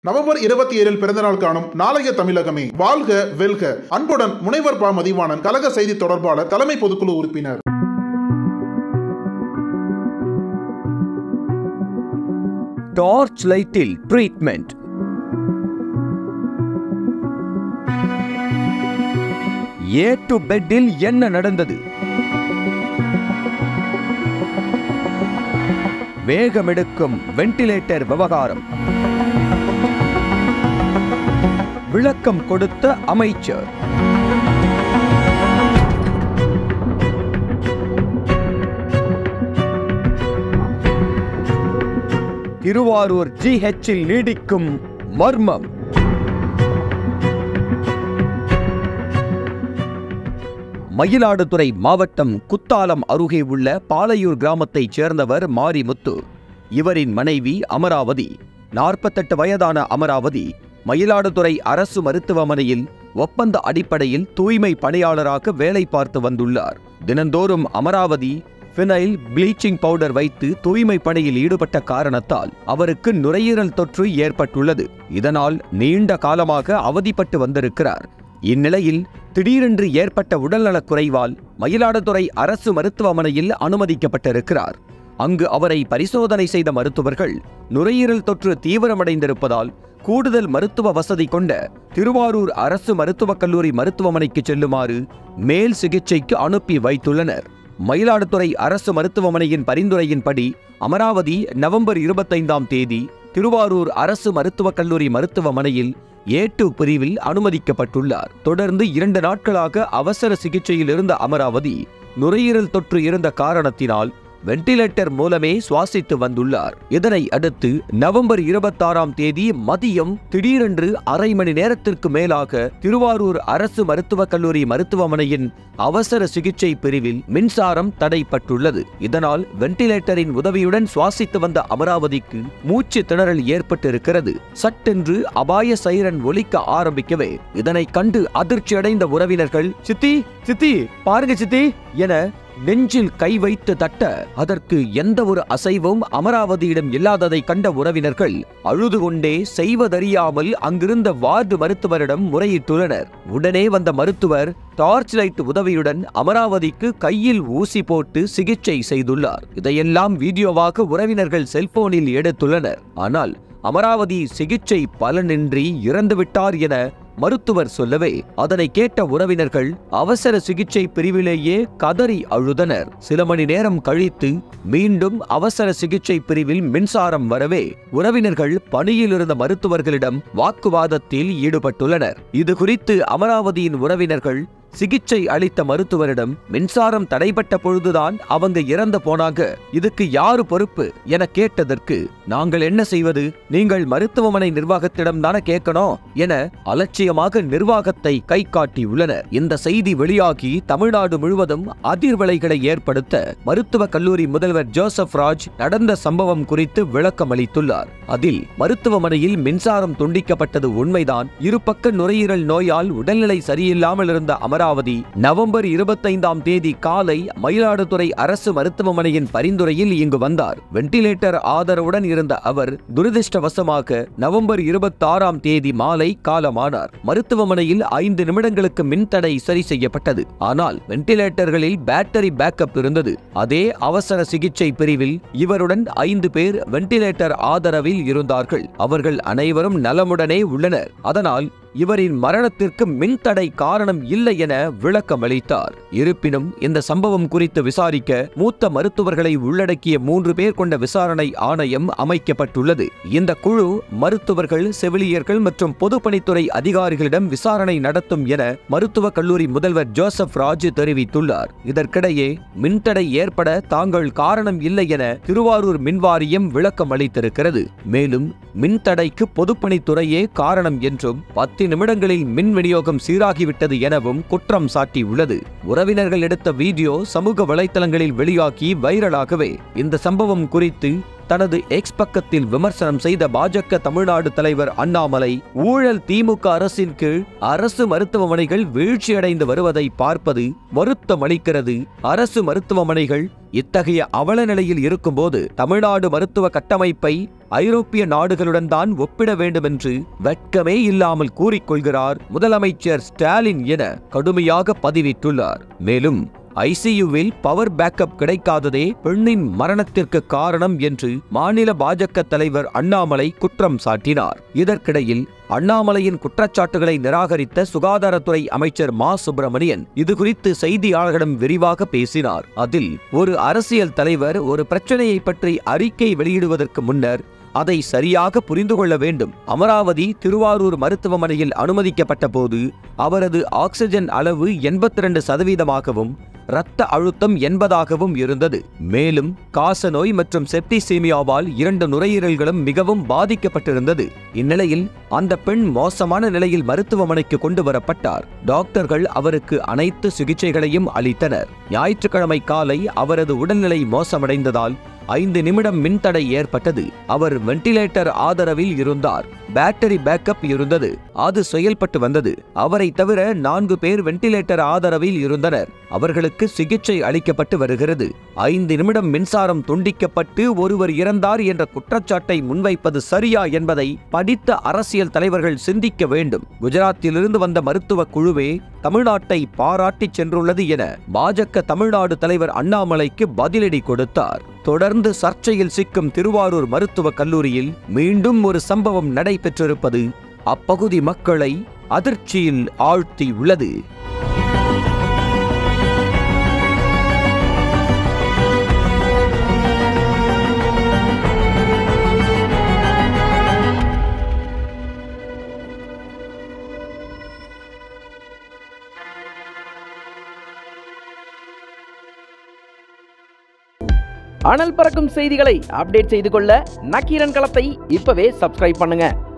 November இருபத்தி ஏழில் பிறந்தநாள் காணும் நாளைய தமிழகமே வாழ்க வெல்க அன்புடன் முனைவர் பா மதிவாணன் கழக செய்தி தொடர்பாளர் தலைமை பொதுக்குழு உறுப்பினர் டார்ச் லைட்டில் ட்ரீட்மெண்ட் ஏ டு பெட்டில் என்ன நடந்தது வேகமெடுக்கும் வென்டிலேட்டர் விவகாரம் விளக்கம் கொடுத்த அமைச்சர் திருவாரூர் ஜிஹெச்சில் நீடிக்கும் மர்மம் மயிலாடுதுறை மாவட்டம் குத்தாலம் அருகே உள்ள பாலையூர் கிராமத்தைச் சேர்ந்தவர் மாரிமுத்து இவரின் மனைவி அமராவதி நாற்பத்தெட்டு வயதான அமராவதி மயிலாடுதுறை அரசு மருத்துவமனையில் ஒப்பந்த அடிப்படையில் தூய்மை பணியாளராக வேலை பார்த்து வந்துள்ளார் தினந்தோறும் அமராவதி பினைல் ப்ளீச்சிங் பவுடர் வைத்து தூய்மை பணியில் ஈடுபட்ட காரணத்தால் அவருக்கு நுரையீரல் தொற்று ஏற்பட்டுள்ளது இதனால் நீண்ட காலமாக அவதிப்பட்டு வந்திருக்கிறார் இந்நிலையில் திடீரென்று ஏற்பட்ட உடல்நலக் குறைவால் மயிலாடுதுறை அரசு மருத்துவமனையில் அனுமதிக்கப்பட்டிருக்கிறார் அங்கு அவரை பரிசோதனை செய்த மருத்துவர்கள் நுரையீரல் தொற்று தீவிரமடைந்திருப்பதால் கூடுதல் மருத்துவ வசதி கொண்ட திருவாரூர் அரசு மருத்துவக் கல்லூரி மருத்துவமனைக்கு செல்லுமாறு மேல் சிகிச்சைக்கு அனுப்பி வைத்துள்ளனர் மயிலாடுதுறை அரசு மருத்துவமனையின் பரிந்துரையின்படி அமராவதி நவம்பர் இருபத்தைந்தாம் தேதி திருவாரூர் அரசு மருத்துவக் கல்லூரி மருத்துவமனையில் ஏ டூ பிரிவில் அனுமதிக்கப்பட்டுள்ளார் தொடர்ந்து இரண்டு நாட்களாக அவசர சிகிச்சையில் இருந்த அமராவதி நுரையீரல் தொற்று இருந்த காரணத்தினால் வென்டிலேட்டர் மூலமே சுவாசித்து வந்துள்ளார் இதனை அடுத்து நவம்பர் இருபத்தாறாம் தேதி மதியம் திடீரென்று அரை மணி நேரத்திற்கு மேலாக திருவாரூர் அரசு மருத்துவக் கல்லூரி மருத்துவமனையின் அவசர சிகிச்சை பிரிவில் மின்சாரம் தடைப்பட்டுள்ளது இதனால் வென்டிலேட்டரின் உதவியுடன் சுவாசித்து வந்த அமராவதிக்கு மூச்சு திணறல் ஏற்பட்டிருக்கிறது சட்டென்று அபாய சைரன் ஒலிக்க ஆரம்பிக்கவே இதனை கண்டு அதிர்ச்சியடைந்த உறவினர்கள் சித்தி சித்தி பாருங்க சித்தி என நெஞ்சில் கை வைத்து தட்ட அதற்கு எந்த ஒரு அசைவும் அமராவதியிடம் இல்லாததை கண்ட உறவினர்கள் அழுது கொண்டே செய்வதறியாமல் அங்கிருந்த வார்டு மருத்துவரிடம் முறையிட்டுள்ளனர் உடனே வந்த மருத்துவர் டார்ச் லைட் உதவியுடன் அமராவதிக்கு கையில் ஊசி போட்டு சிகிச்சை செய்துள்ளார் இதையெல்லாம் வீடியோவாக உறவினர்கள் செல்போனில் எடுத்துள்ளனர் ஆனால் அமராவதி சிகிச்சை பலனின்றி இறந்துவிட்டார் என மருத்துவர் சொல்லவே அதனை கேட்ட உறவினர்கள் அவசர சிகிச்சை பிரிவிலேயே கதறி அழுதனர் சில மணி நேரம் கழித்து மீண்டும் அவசர சிகிச்சை பிரிவில் மின்சாரம் வரவே உறவினர்கள் பணியில் இருந்த மருத்துவர்களிடம் வாக்குவாதத்தில் ஈடுபட்டுள்ளனர் இது குறித்து அமராவதியின் உறவினர்கள் சிகிச்சை அளித்த மருத்துவரிடம் மின்சாரம் தடைபட்ட பொழுதுதான் அவங்க இறந்து போனாங்க இதுக்கு யாரு பொறுப்பு என கேட்டதற்கு நாங்கள் என்ன செய்வது நீங்கள் மருத்துவமனை நிர்வாகத்திடம் தானே கேட்கணும் என அலட்சியமாக நிர்வாகத்தை கை காட்டியுள்ளனர் இந்த செய்தி வெளியாகி தமிழ்நாடு முழுவதும் அதிர்வலைகளை ஏற்படுத்த மருத்துவக் கல்லூரி முதல்வர் ஜோசப் ராஜ் நடந்த சம்பவம் குறித்து விளக்கம் அளித்துள்ளார் அதில் மருத்துவமனையில் மின்சாரம் துண்டிக்கப்பட்டது உண்மைதான் இருபக்க நுரையீரல் நோயால் உடல்நிலை சரியில்லாமல் இருந்த அமராவதி நவம்பர் இருபத்தைந்தாம் தேதி காலை மயிலாடுதுறை அரசு மருத்துவமனையின் பரிந்துரையில் இங்கு வந்தார் வென்டிலேட்டர் ஆதரவுடன் இருந்த அவர் துரதிருஷ்டவசமாக நவம்பர் இருபத்தாறாம் தேதி மாலை காலமானார் மருத்துவமனையில் ஐந்து நிமிடங்களுக்கு மின்தடை சரி செய்யப்பட்டது ஆனால் வென்டிலேட்டர்களில் பேட்டரி பேக்கப் இருந்தது அதே அவசர சிகிச்சை பிரிவில் இவருடன் ஐந்து பேர் வென்டிலேட்டர் ஆதரவில் இருந்தார்கள் அவர்கள் அனைவரும் நலமுடனே உள்ளனர் அதனால் இவரின் மரணத்திற்கு மின்தடை காரணம் இல்லை என விளக்கம் அளித்தார் இருப்பினும் இந்த சம்பவம் குறித்து விசாரிக்க மூத்த மருத்துவர்களை உள்ளடக்கிய மூன்று பேர் கொண்ட விசாரணை ஆணையம் அமைக்கப்பட்டுள்ளது இந்த குழு மருத்துவர்கள் செவிலியர்கள் மற்றும் பொதுப்பணித்துறை அதிகாரிகளிடம் விசாரணை நடத்தும் என மருத்துவக் கல்லூரி முதல்வர் ஜோசப் ராஜ் தெரிவித்துள்ளார் இதற்கிடையே மின்தடை ஏற்பட தாங்கள் காரணம் இல்லை என திருவாரூர் மின்வாரியம் விளக்கம் அளித்திருக்கிறது மேலும் மின்தடைக்கு பொதுப்பணித்துறையே காரணம் என்றும் பத்து நிமிடங்களில் மின் விநியோகம் சீராகிவிட்டது எனவும் குற்றம் சாட்டியுள்ளது உறவினர்கள் எடுத்த வீடியோ சமூக வலைத்தளங்களில் வெளியாகி வைரலாகவே இந்த சம்பவம் குறித்து தனது எக்ஸ் பக்கத்தில் விமர்சனம் செய்த பாஜக தமிழ்நாடு தலைவர் அண்ணாமலை ஊழல் திமுக அரசின் கீழ் அரசு மருத்துவமனைகள் வீழ்ச்சியடைந்து வருவதை பார்ப்பது வருத்தம் அளிக்கிறது அரசு மருத்துவமனைகள் இத்தகைய அவல நிலையில் இருக்கும்போது தமிழ்நாடு மருத்துவ கட்டமைப்பை ஐரோப்பிய நாடுகளுடன் தான் ஒப்பிட வேண்டும் என்று வெட்கமே இல்லாமல் கூறிக்கொள்கிறார் முதலமைச்சர் ஸ்டாலின் என கடுமையாக பதிவிட்டுள்ளார் மேலும் ஐசியுவில் பவர் பேக்கப் கிடைக்காததே பெண்ணின் மரணத்திற்கு காரணம் என்று மாநில பாஜக தலைவர் அண்ணாமலை குற்றம் சாட்டினார் இதற்கிடையில் அண்ணாமலையின் குற்றச்சாட்டுகளை நிராகரித்த சுகாதாரத்துறை அமைச்சர் மா சுப்பிரமணியன் இதுகுறித்து செய்தியாளர்களிடம் விரிவாக பேசினார் அதில் ஒரு அரசியல் தலைவர் ஒரு பிரச்சனையை பற்றி அறிக்கை வெளியிடுவதற்கு முன்னர் அதை சரியாக புரிந்து கொள்ள வேண்டும் அமராவதி திருவாரூர் மருத்துவமனையில் அனுமதிக்கப்பட்ட போது அவரது ஆக்சிஜன் அளவு எண்பத்தி ரெண்டு சதவீதமாகவும் இரத்த அழுத்தம் எண்பதாகவும் இருந்தது மேலும் காசநோய் மற்றும் செப்டிசீமியாவால் இரண்டு நுரையீரல்களும் மிகவும் பாதிக்கப்பட்டிருந்தது இந்நிலையில் அந்த பெண் மோசமான நிலையில் மருத்துவமனைக்கு கொண்டு வரப்பட்டார் டாக்டர்கள் அவருக்கு அனைத்து சிகிச்சைகளையும் அளித்தனர் ஞாயிற்றுக்கிழமை காலை அவரது உடல்நிலை மோசமடைந்ததால் ஐந்து நிமிடம் மின்தடை ஏற்பட்டது அவர் வென்டிலேட்டர் ஆதரவில் இருந்தார் பேட்டரி பேக்கப் இருந்தது அது செயல்பட்டு வந்தது அவரை தவிர நான்கு பேர் வென்டிலேட்டர் ஆதரவில் இருந்தனர் அவர்களுக்கு சிகிச்சை அளிக்கப்பட்டு வருகிறது ஐந்து நிமிடம் மின்சாரம் துண்டிக்கப்பட்டு ஒருவர் இறந்தார் என்ற குற்றச்சாட்டை முன்வைப்பது சரியா என்பதை படித்த அரசியல் தலைவர்கள் சிந்திக்க வேண்டும் குஜராத்திலிருந்து வந்த மருத்துவ குழுவே தமிழ்நாட்டை பாராட்டிச் சென்றுள்ளது என பாஜக தமிழ்நாடு தலைவர் அண்ணாமலைக்கு பதிலடி கொடுத்தார் தொடர்ந்து சர்ச்சையில் சிக்கும் திருவாரூர் மருத்துவக் கல்லூரியில் மீண்டும் ஒரு சம்பவம் நடைபெற்றிருப்பது அப்பகுதி மக்களை அதிர்ச்சியில் ஆழ்த்தியுள்ளது அனல் பறக்கும் செய்திகளை அப்டேட் செய்து கொள்ள நக்கீரன் களத்தை இப்பவே சப்ஸ்கிரைப் பண்ணுங்க